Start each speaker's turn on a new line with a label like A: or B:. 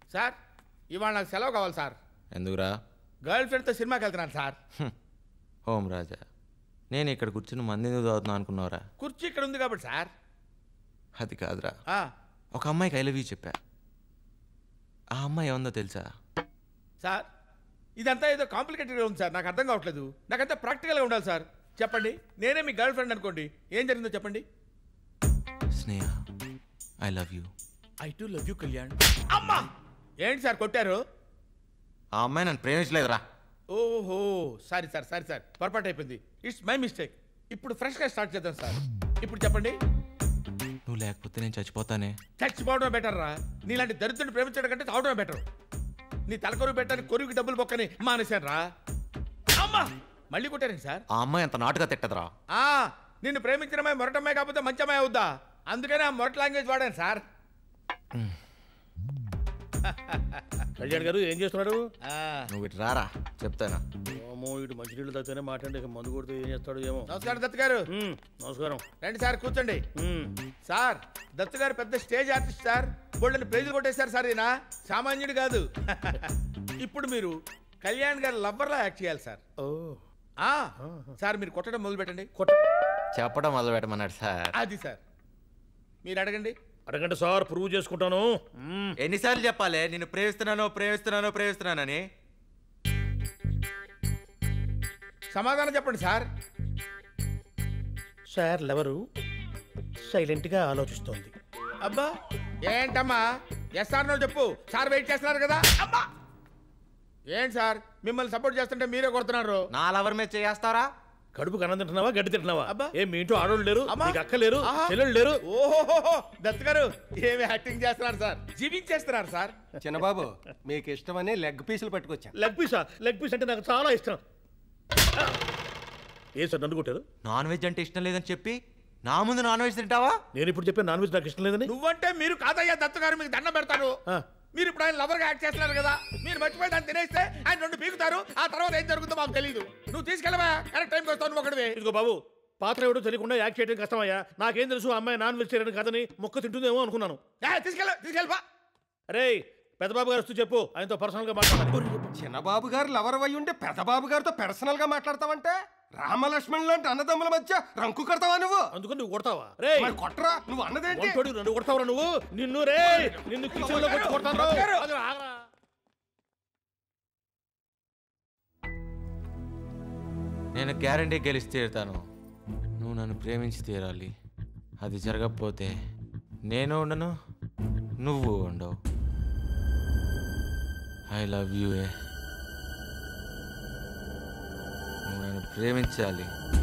A: Sir ఇవాళ నాకు సెలవు కావాలి సార్
B: ఎందుకురా
A: గర్ల్ ఫ్రెండ్తో సినిమాకి వెళ్తున్నాను సార్
B: ఓం రాజా నేను ఇక్కడ కూర్చుని మంది ఎందుకు చదువుతున్నా అనుకున్నావురా
A: కుర్చీ ఇక్కడ ఉంది కాబట్టి సార్
B: అది కాదురా
A: ఆ,
B: ఒక అమ్మాయికి ఐ లవ్ యూ చెప్పా ఆ అమ్మాయి ఏముందో తెలుసా
A: సార్ ఇదంతా ఏదో కాంప్లికేటెడ్గా ఉంది సార్ నాకు అర్థం కావట్లేదు నాకంతా ప్రాక్టికల్గా ఉండాలి సార్ చెప్పండి నేనే మీ గర్ల్ ఫ్రెండ్ అనుకోండి ఏం జరిగిందో చెప్పండి
B: Sneha I love you
A: I too love you Kalyan అమ్మా ఏంటి సార్ కొట్టారు
B: ఆ అమ్మాయి నన్ను ప్రేమించలేదురా
A: ఓహో సారీ సార్ సారీ సార్ పొరపాటు అయిపోయింది ఇట్స్ మై మిస్టేక్ ఇప్పుడు ఫ్రెష్గా స్టార్ట్ చేద్దాం సార్ ఇప్పుడు చెప్పండి
B: నువ్వు లేకపోతే నేను చచ్చిపోతానే
A: చచ్చిపోవడమే బెటర్ రా నీలాంటి దరిద్రుని ప్రేమించడం కంటే చావడమే బెటర్ నీ తలకొరువు పెట్టని కొరువుకి డబ్బులు బొక్కని మానేశాను రా అమ్మా మళ్ళీ కొట్టారండి సార్
B: ఆ అమ్మాయి అంత నాటుగా తిట్టదురా
A: ఆ నిన్ను ప్రేమించడమే మొరటమ్మాయి కాకపోతే మంచి అమ్మాయి అవుద్దా అందుకనే ఆ మొరట లాంగ్వేజ్ వాడాను సార్
C: కళ్యాణ్ గారు ఏం చేస్తున్నారు
A: ఆ,
B: నువ్వు ఇటు రారా చెప్తాను
C: అమ్మో ఇటు మంచినీళ్ళు తాగితేనే మాట్లాడి ఇక మందు కొడితే ఏం చేస్తాడు ఏమో
A: నమస్కారం దత్తు గారు
C: ఉమ్, నమస్కారం
A: రండి సార్ కూర్చోండి
C: ఉమ్,
A: సార్ దత్తు గారు పెద్ద స్టేజ్ ఆర్టిస్ట్ సార్ బోల్డెన్ ప్రైజులు కొట్టేశారు సార్ ఈయన సామాన్యుడు కాదు ఇప్పుడు మీరు కళ్యాణ్ గారు లవ్వర్లా యాక్ట్ చేయాలి సార్
C: ఓ
A: ఆ, సార్ మీరు కొట్టడం మొదలు పెట్టండి
C: కొట్ట
B: చెప్పడం మొదలు పెట్టమన్నాడు సార్
A: అది సార్ మీరు అడగండి
C: అడగండి సార్ ప్రూవ్ చేసుకుంటాను ఉమ్,
B: ఎన్నిసార్లు చెప్పాలి నిన్ను ప్రేమిస్తున్నాను ప్రేమిస్తున్నాను ప్రేమిస్తున్నానని
A: సమాధానం చెప్పండి సార్
C: సార్ లెవరు సైలెంట్గా ఆలోచిస్తోంది
A: అబ్బా ఏంటమ్మా ఎస్ సార్ నో చెప్పు సార్ వెయిట్ చేస్తున్నారు కదా అబ్బా ఏంటి సార్ మిమ్మల్ని సపోర్ట్ చేస్తుంటే మీరే కొడుతున్నారు
B: నా లవర్ మీద చేస్తారా
C: కడుపుకి అన్నం తింటున్నావా గడ్డి తింటున్నావా
A: అబ్బా.
C: ఏం మీ ఇంట్లో ఆడోళ్ళు లేరు
A: అమ్మా.
C: నీకు అక్క లేరు
A: ఆహా.
C: చెల్లెళ్ళు లేరు
A: ఓహో దత్ గారు ఏమి యాక్టింగ్ చేస్తున్నారు సార్ జీవించేస్తున్నారు సార్
D: చిన్నబాబు మీకు ఇష్టమని లెగ్ పీసులు పట్టుకొచ్చాను
C: లెగ్ పీసా లెగ్ పీస్ అంటే నాకు చాలా ఇష్టం ఏ సార్ నన్ను కొట్టారు
B: నాన్ వెజ్ అంటే ఇష్టం లేదని చెప్పి నా ముందు నాన్ వెజ్ తింటావా
C: నేను ఇప్పుడు చెప్పే నాన్ వెజ్ నాకు ఇష్టం లేదని
A: నువ్వంటే మీరు కాదయ్యా దత్తు గారు మీకు దండం పెడతారు
C: ఆ.
A: మీరు ఇప్పుడు ఆయన లవర్ గా యాక్ట్ చేస్తున్నారు కదా మీరు మర్చిపోయి దాన్ని తినేస్తే ఆయన రెండు పీకుతారు ఆ తర్వాత ఏం జరుగుతుందో మాకు తెలియదు నువ్వు తీసుకెళ్ళవా కరెక్ట్ టైంకి వస్తావు నువ్వు ఒకటివే
C: ఇదిగో బాబు పాత్ర ఎవడో తెలియకుండా యాక్ట్ చేయడం కష్టమయ్యా నాకేం తెలుసు ఆ అమ్మాయి నాన్ వెజిటేరియన్ కాదని మొక్క తింటుందేమో అనుకున్నాను
A: ఏ, తీసుకెళ్ళ తీసుకెళ్ళవా
C: అరే పెద్దబాబు గారు వస్తూ చెప్పు ఆయనతో పర్సనల్ గా మాట్లాడాలి
D: చిన్నబాబు గారు లవర్ అయి ఉంటే పెద్దబాబు గారితో పర్సనల్ గా మాట్లాడతావంటే రామలక్ష్మణ్ లాంటి అన్నదమ్ముల మధ్య రంకు కడతావా నువ్వు
C: అందుకని నువ్వు కొడతావా రే
D: మరి కొట్టరా నువ్వు అన్నదేంటి
C: వంటోడు నన్ను కొడతావరా నువ్వు నిన్ను రే నిన్ను కిచెన్ లో కొట్టి కొడతాను
A: కొట్టారు.
C: అది ఆగరా.
B: నేను గ్యారంటీ గెలిచి తీరుతాను నువ్వు నన్ను ప్రేమించి తీరాలి అది జరగకపోతే నేను ఉండను నువ్వు ఉండవు ఐ లవ్ యూ ఏ నువ్వు నన్ను ప్రేమించాలి